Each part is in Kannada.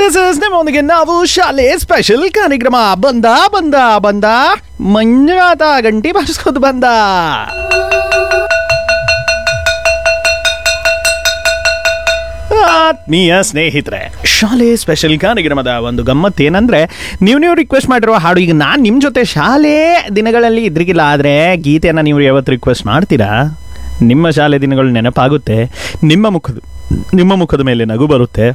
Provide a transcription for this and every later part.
ದಿಸ್ ಇಸ್ ನಿಮ್ಮೊಂದಿಗೆ ನಾವು ಶಾಲೆ ಸ್ಪೆಷಲ್ ಕಾರ್ಯಕ್ರಮ ಬಂದ ಬಂದ ಬಂದ ಮಂಜುನಾಥ ಗಂಟಿ ಬಾರಿಸ್ಕೋದು ಬಂದ ಆತ್ಮೀಯ ಸ್ನೇಹಿತರೆ ಶಾಲೆ ಸ್ಪೆಷಲ್ ಕಾರ್ಯಕ್ರಮದ ಒಂದು ಗಮ್ಮತ್ತು ಏನಂದ್ರೆ ನೀವು ನೀವು ರಿಕ್ವೆಸ್ಟ್ ಮಾಡಿರೋ ಹಾಡು ಈಗ ನಾನು ನಿಮ್ಮ ಜೊತೆ ಶಾಲೆ ದಿನಗಳಲ್ಲಿ ಇದ್ರಿಗಿಲ್ಲ ಆದರೆ ಗೀತೆಯನ್ನು ನೀವು ಯಾವತ್ತು ರಿಕ್ವೆಸ್ಟ್ ಮಾಡ್ತೀರಾ ನಿಮ್ಮ ಶಾಲೆ ದಿನಗಳು ನೆನಪಾಗುತ್ತೆ ನಿಮ್ಮ ಮುಖದ ನಿಮ್ಮ ಮುಖದ ಮೇಲೆ ನಗು ಬರುತ್ತೆ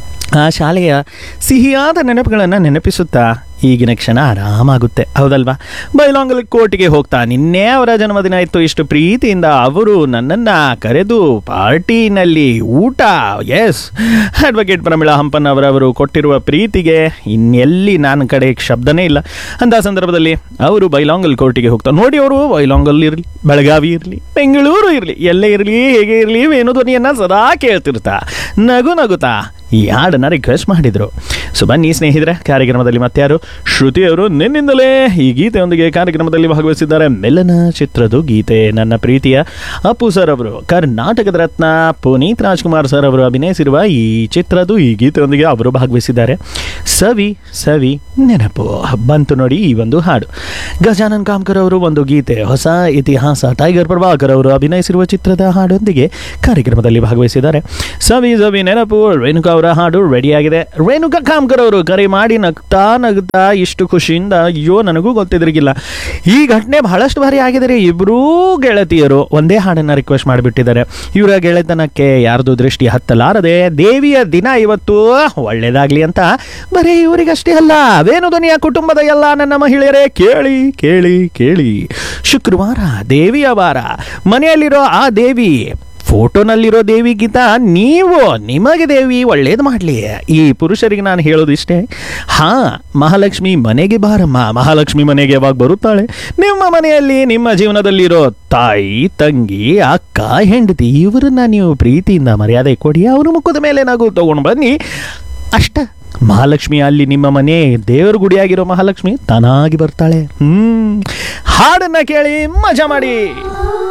ಆ ಶಾಲೆಯ ಸಿಹಿಯಾದ ನೆನಪುಗಳನ್ನು ನೆನಪಿಸುತ್ತಾ ಈಗಿನ ಕ್ಷಣ ಆರಾಮಾಗುತ್ತೆ ಹೌದಲ್ವಾ ಬೈಲಾಂಗಲ್ ಕೋರ್ಟ್ಗೆ ಹೋಗ್ತಾ ನಿನ್ನೆ ಅವರ ಜನ್ಮದಿನ ಇತ್ತು ಇಷ್ಟು ಪ್ರೀತಿಯಿಂದ ಅವರು ನನ್ನನ್ನು ಕರೆದು ಪಾರ್ಟಿನಲ್ಲಿ ಊಟ ಎಸ್ ಅಡ್ವೊಕೇಟ್ ಪ್ರಮಿಳಾ ಹಂಪನ್ ಅವರವರು ಕೊಟ್ಟಿರುವ ಪ್ರೀತಿಗೆ ಇನ್ನೆಲ್ಲಿ ನನ್ನ ಕಡೆ ಶಬ್ದನೇ ಇಲ್ಲ ಅಂತ ಸಂದರ್ಭದಲ್ಲಿ ಅವರು ಬೈಲಾಂಗಲ್ ಕೋರ್ಟಿಗೆ ಹೋಗ್ತಾ ನೋಡಿ ಅವರು ಬೈಲಾಂಗಲ್ ಇರಲಿ ಬೆಳಗಾವಿ ಇರಲಿ ಬೆಂಗಳೂರು ಇರಲಿ ಎಲ್ಲೇ ಇರಲಿ ಹೇಗೆ ಇರಲಿ ವೇಣು ಧ್ವನಿಯನ್ನು ಸದಾ ಕೇಳ್ತಿರ್ತಾ ನಗು ನಗುತ್ತಾ ಈ ಹಾಡನ್ನ ರಿಕ್ವೆಸ್ಟ್ ಮಾಡಿದ್ರು ಸೊ ಬನ್ನಿ ಸ್ನೇಹಿತರೆ ಕಾರ್ಯಕ್ರಮದಲ್ಲಿ ಮತ್ತಾರು ಶ್ರುತಿ ಅವರು ನಿನ್ನಿಂದಲೇ ಈ ಗೀತೆಯೊಂದಿಗೆ ಕಾರ್ಯಕ್ರಮದಲ್ಲಿ ಭಾಗವಹಿಸಿದ್ದಾರೆ ಮೆಲ್ಲನ ಚಿತ್ರದ ಗೀತೆ ನನ್ನ ಪ್ರೀತಿಯ ಅಪ್ಪು ಸರ್ ಅವರು ಕರ್ನಾಟಕದ ರತ್ನ ಪುನೀತ್ ರಾಜ್ಕುಮಾರ್ ಸರ್ ಅವರು ಅಭಿನಯಿಸಿರುವ ಈ ಚಿತ್ರದ ಈ ಗೀತೆಯೊಂದಿಗೆ ಅವರು ಭಾಗವಹಿಸಿದ್ದಾರೆ ಸವಿ ಸವಿ ನೆನಪು ಬಂತು ನೋಡಿ ಈ ಒಂದು ಹಾಡು ಗಜಾನನ್ ಕಾಮ್ಕರ್ ಅವರು ಒಂದು ಗೀತೆ ಹೊಸ ಇತಿಹಾಸ ಟೈಗರ್ ಪ್ರಭಾಕರ್ ಅವರು ಅಭಿನಯಿಸಿರುವ ಚಿತ್ರದ ಹಾಡೊಂದಿಗೆ ಕಾರ್ಯಕ್ರಮದಲ್ಲಿ ಭಾಗವಹಿಸಿದ್ದಾರೆ ಸವಿ ಸವಿ ನೆನಪು ರೇಣುಕಾ ಅವರ ಹಾಡು ರೆಡಿಯಾಗಿದೆ ರೇಣುಕಾ ಕಾಮ್ಕರ್ ಅವರು ಕರೆ ಮಾಡಿ ನಗ್ತಾ ನಗ್ತಾ ಇಷ್ಟು ಖುಷಿಯಿಂದ ಅಯ್ಯೋ ನನಗೂ ಗೊತ್ತಿದ್ರಿಗಿಲ್ಲ ಈ ಘಟನೆ ಬಹಳಷ್ಟು ಬಾರಿ ಆಗಿದೆ ರೀ ಇಬ್ಬರೂ ಗೆಳತಿಯರು ಒಂದೇ ಹಾಡನ್ನು ರಿಕ್ವೆಸ್ಟ್ ಮಾಡಿಬಿಟ್ಟಿದ್ದಾರೆ ಇವರ ಗೆಳೆತನಕ್ಕೆ ಯಾರ್ದು ದೃಷ್ಟಿ ಹತ್ತಲಾರದೆ ದೇವಿಯ ದಿನ ಇವತ್ತು ಒಳ್ಳೇದಾಗ್ಲಿ ಅಂತ ಬರೀ ಇವರಿಗಷ್ಟೇ ಅಲ್ಲ ವೇಣು ಧ್ವನಿಯ ಕುಟುಂಬದ ಎಲ್ಲ ನನ್ನ ಮಹಿಳೆಯರೇ ಕೇಳಿ ಕೇಳಿ ಕೇಳಿ ಶುಕ್ರವಾರ ದೇವಿಯ ವಾರ ಮನೆಯಲ್ಲಿರೋ ಆ ದೇವಿ ಫೋಟೋನಲ್ಲಿರೋ ದೇವಿಗಿಂತ ನೀವು ನಿಮಗೆ ದೇವಿ ಒಳ್ಳೇದು ಮಾಡಲಿ ಈ ಪುರುಷರಿಗೆ ನಾನು ಹೇಳೋದು ಇಷ್ಟೇ ಹಾ ಮಹಾಲಕ್ಷ್ಮಿ ಮನೆಗೆ ಬಾರಮ್ಮ ಮಹಾಲಕ್ಷ್ಮಿ ಮನೆಗೆ ಯಾವಾಗ ಬರುತ್ತಾಳೆ ನಿಮ್ಮ ಮನೆಯಲ್ಲಿ ನಿಮ್ಮ ಜೀವನದಲ್ಲಿರೋ ತಾಯಿ ತಂಗಿ ಅಕ್ಕ ಹೆಂಡತಿ ಇವರನ್ನ ನೀವು ಪ್ರೀತಿಯಿಂದ ಮರ್ಯಾದೆ ಕೊಡಿ ಅವ್ರ ಮುಖದ ಮೇಲೆ ನಗು ತಗೊಂಡು ಬನ್ನಿ ಅಷ್ಟ ಮಹಾಲಕ್ಷ್ಮಿ ಅಲ್ಲಿ ನಿಮ್ಮ ಮನೆ ದೇವರ ಗುಡಿಯಾಗಿರೋ ಮಹಾಲಕ್ಷ್ಮಿ ತಾನಾಗಿ ಬರ್ತಾಳೆ ಹ್ಮ್ ಹಾಡನ್ನ ಕೇಳಿ ಮಜಾ ಮಾಡಿ